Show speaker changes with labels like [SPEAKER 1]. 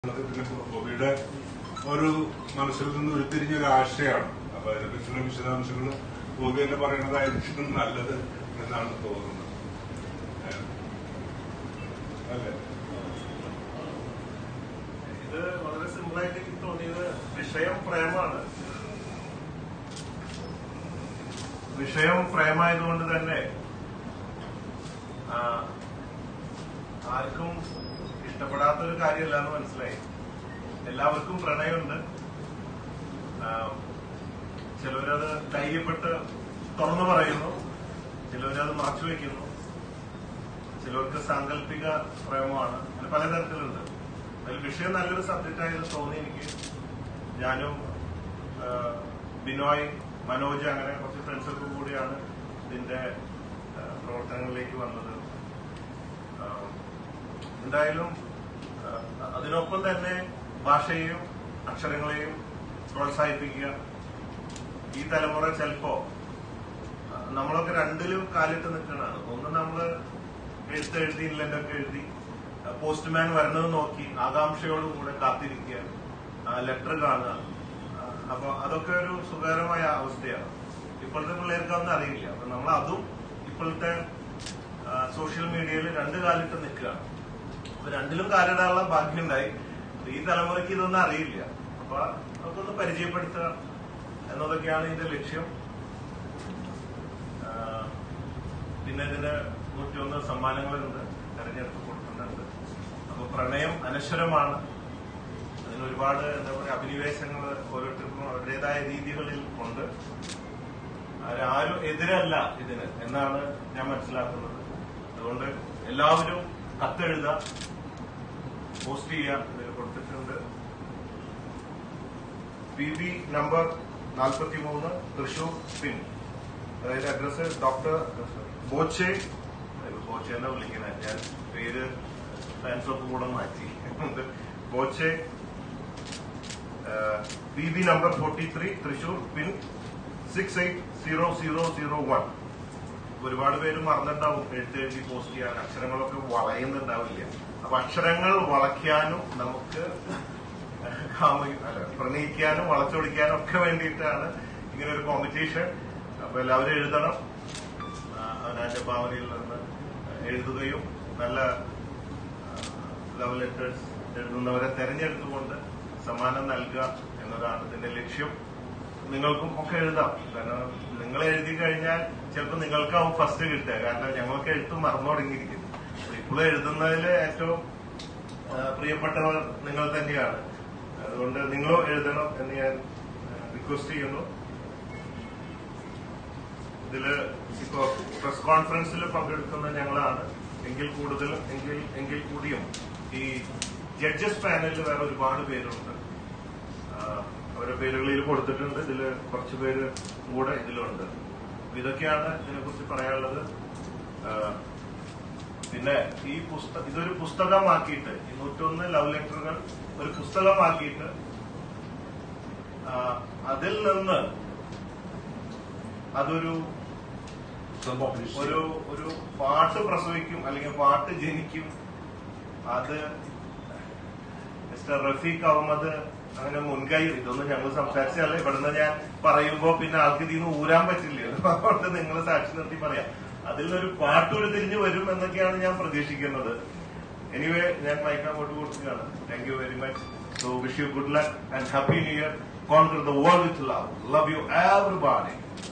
[SPEAKER 1] ഉള്ളത് പിന്നെ ബോബിയുടെ ഒരു മനസ്സിൽ നിന്ന് ഉരുത്തിരിഞ്ഞ ഒരു ആശയമാണ് അപ്പൊ അതിനെപ്പറ്റിയുള്ള വിശദാംശങ്ങൾ ബോബി തന്നെ പറയണതായിരിക്കും നല്ലത് എന്നാണ് തോന്നുന്നത് ഏഹ്. അല്ലേ
[SPEAKER 2] ഇത് വളരെ സിമ്പിൾ ആയിട്ട് എനിക്ക് തോന്നിയത് വിഷയം പ്രേമാണ് വിഷയം പ്രേമായതുകൊണ്ട് തന്നെ ആ, ആർക്കും ഇഷ്ടപ്പെടാത്ത ഒരു കാര്യമല്ല എന്ന് മനസ്സിലായി എല്ലാവർക്കും പ്രണയമുണ്ട് ആ, ചിലവരത് ധൈര്യപ്പെട്ട് തുറന്നു പറയുന്നു ചിലവരത് മറച്ചു വെക്കുന്നു ചിലർക്ക് സാങ്കല്പിക പ്രേമമാണ് അങ്ങനെ പലതരത്തിലുണ്ട് അതിൽ വിഷയം നല്ലൊരു സബ്ജക്റ്റ് ആയത് തോന്നി എനിക്ക് ഞാനും ആ, ബിനോയ് മനോജ് അങ്ങനെ കുറച്ച് ഫ്രണ്ട്സൊക്കെ കൂടിയാണ് ഇതിന്റെ ആ, പ്രവർത്തനങ്ങളിലേക്ക് വന്നത് ആ, എന്തായാലും ആ, അതിനൊപ്പം തന്നെ ഭാഷയെയും അക്ഷരങ്ങളെയും പ്രോത്സാഹിപ്പിക്കുക ഈ തലമുറ ചിലപ്പോ ആ, നമ്മളൊക്കെ രണ്ടിലും കാലിട്ട് നിൽക്കണതാണ് ഒന്ന് നമ്മള് എഴുത്ത് എഴുതി ഇൻലൻഡൊക്കെ എഴുതി പോസ്റ്റ്മാൻ വരുന്നത് നോക്കി ആകാംക്ഷയോടുകൂടെ കാത്തിരിക്കുക ലെറ്റർ കാണുക ആ, അപ്പൊ അതൊക്കെ ഒരു സുഖകരമായ അവസ്ഥയാണ് ഇപ്പോഴത്തെ പിള്ളേർക്ക് അതൊന്നും അറിയില്ല അപ്പൊ നമ്മൾ അതും ഇപ്പോഴത്തെ സോഷ്യൽ മീഡിയയിൽ രണ്ട് കാലിട്ട് നിൽക്കുകയാണ് അപ്പൊ രണ്ടിലും കാലിടാനുള്ള ഭാഗ്യമുണ്ടായി ഈ തലമുറയ്ക്ക് ഇതൊന്നും അറിയില്ല അപ്പൊ അതൊന്ന് പരിചയപ്പെടുത്തുക എന്നതൊക്കെയാണ് ഇതിന്റെ ലക്ഷ്യം ആ, പിന്നെ ഇതിന് നൂറ്റിയൊന്ന് സമ്മാനങ്ങളുണ്ട് തെരഞ്ഞെടുത്ത് കൊടുക്കുന്നുണ്ട് അപ്പൊ പ്രണയം അനശ്വരമാണ് അതിന് ഒരുപാട് എന്താ പറയുക അഭിനിവേശങ്ങൾ ഓരോരുത്തർക്കും അവരുടേതായ രീതികളിൽ ഉണ്ട് ആര് ആരും എതിരല്ല ഇതിന് എന്നാണ് ഞാൻ മനസ്സിലാക്കുന്നത് അതുകൊണ്ട് എല്ലാവരും കത്തെഴുതുക പോസ്റ്റ് ചെയ്യാം ഇതിൽ കൊടുത്തിട്ടുണ്ട് പി ബി നമ്പർ നാൽപ്പത്തി മൂന്ന് തൃശൂർ പിൻ അതായത് അഡ്രസ് ഡോക്ടർ ബോച്ചെ ബോച്ചെ എന്നാ വിളിക്കുന്നത് ഞാൻ പേര് ഫാൻസ് ഓഫ് കൂടെ മാറ്റി Boche P B number forty three Thrissur pin six eight zero zero zero one ഒരുപാട് പേര് മറന്നിട്ടുണ്ടാവും എഴുത്ത് എഴുതി പോസ്റ്റ് ചെയ്യാൻ അക്ഷരങ്ങളൊക്കെ വളയുന്നുണ്ടാവില്ല അപ്പൊ അക്ഷരങ്ങൾ വളയ്ക്കാനും നമുക്ക് കാമ- അല്ല, പ്രണയിക്കാനും വളച്ചൊടിക്കാനും ഒക്കെ വേണ്ടിയിട്ടാണ് ഇങ്ങനെ ഒരു കോമ്പറ്റീഷൻ അപ്പൊ എല്ലാവരും എഴുതണം ആ, അവനവന്റെ ഭാവനയിൽ നിന്ന് എഴുതുകയും നല്ല ലവ് ലെറ്റേഴ്സ് എഴുതുന്നവരെ തെരഞ്ഞെടുത്തുകൊണ്ട് സമ്മാനം നൽകുക എന്നതാണ് ഇതിന്റെ ലക്ഷ്യം നിങ്ങൾക്കും ഒക്കെ എഴുതാം കാരണം നിങ്ങൾ എഴുതി കഴിഞ്ഞാൽ ചിലപ്പോൾ നിങ്ങൾക്കാവും ഫസ്റ്റ് കിട്ടുക കാരണം ഞങ്ങൾക്ക് എഴുത്ത് മറന്നു തുടങ്ങിയിരിക്കുന്നു ഇപ്പോൾ എഴുതുന്നതിൽ ഏറ്റവും ആ, പ്രിയപ്പെട്ടവർ നിങ്ങൾ തന്നെയാണ് അതുകൊണ്ട് നിങ്ങളും എഴുതണം എന്ന് ഞാൻ റിക്വസ്റ്റ് ചെയ്യുന്നു ഇതില് ഇപ്പോ പ്രസ് കോൺഫറൻസിൽ പങ്കെടുക്കുന്ന ഞങ്ങളാണ് എങ്കിൽ കൂടുതലും എങ്കിൽ എങ്കിൽ കൂടിയും ഈ ജഡ്ജസ് പാനലിൽ വേറെ ഒരുപാട് പേരുണ്ട് ആ, അവരുടെ പേരുകൾ ഇതിൽ കൊടുത്തിട്ടുണ്ട് ഇതില് കുറച്ച് പേര് കൂടെ ഇതിലുണ്ട് അപ്പൊ ഇതൊക്കെയാണ് ഇതിനെക്കുറിച്ച് പറയാനുള്ളത് ആ, പിന്നെ ഈ പുസ്തകം ഇതൊരു പുസ്തകമാക്കിയിട്ട് ഈ നൂറ്റൊന്ന് ലവ് ലെറ്ററുകൾ ഒരു പുസ്തകമാക്കിയിട്ട് ആ, അതിൽ നിന്ന് അതൊരു ഒരു ഒരു പാട്ട് പ്രസവിക്കും അല്ലെങ്കിൽ പാട്ട് ജനിക്കും അത് മിസ്റ്റർ റഫീഖ് അഹമ്മദ് അങ്ങനെ മുൻകൈ ഇതൊന്നും ഞങ്ങൾ സംസാരിച്ചല്ല ഇവിടുന്ന് ഞാൻ പറയുമ്പോ പിന്നെ ആൾക്ക് ഇതിന്ന് ഊരാൻ പറ്റില്ല അതുകൊണ്ട് നിങ്ങൾ സാക്ഷി നിർത്തി പറയാം അതിൽ നിന്നൊരു പാട്ട് ഉരുത്തിരിഞ്ഞു വരും എന്നൊക്കെയാണ് ഞാൻ പ്രതീക്ഷിക്കുന്നത് എനിവേ ഞാൻ മൈക്ക് അങ്ങോട്ട് കൊടുക്കുകയാണ് thank you very much so wish you good luck and happy new year conquer the world with love love you everybody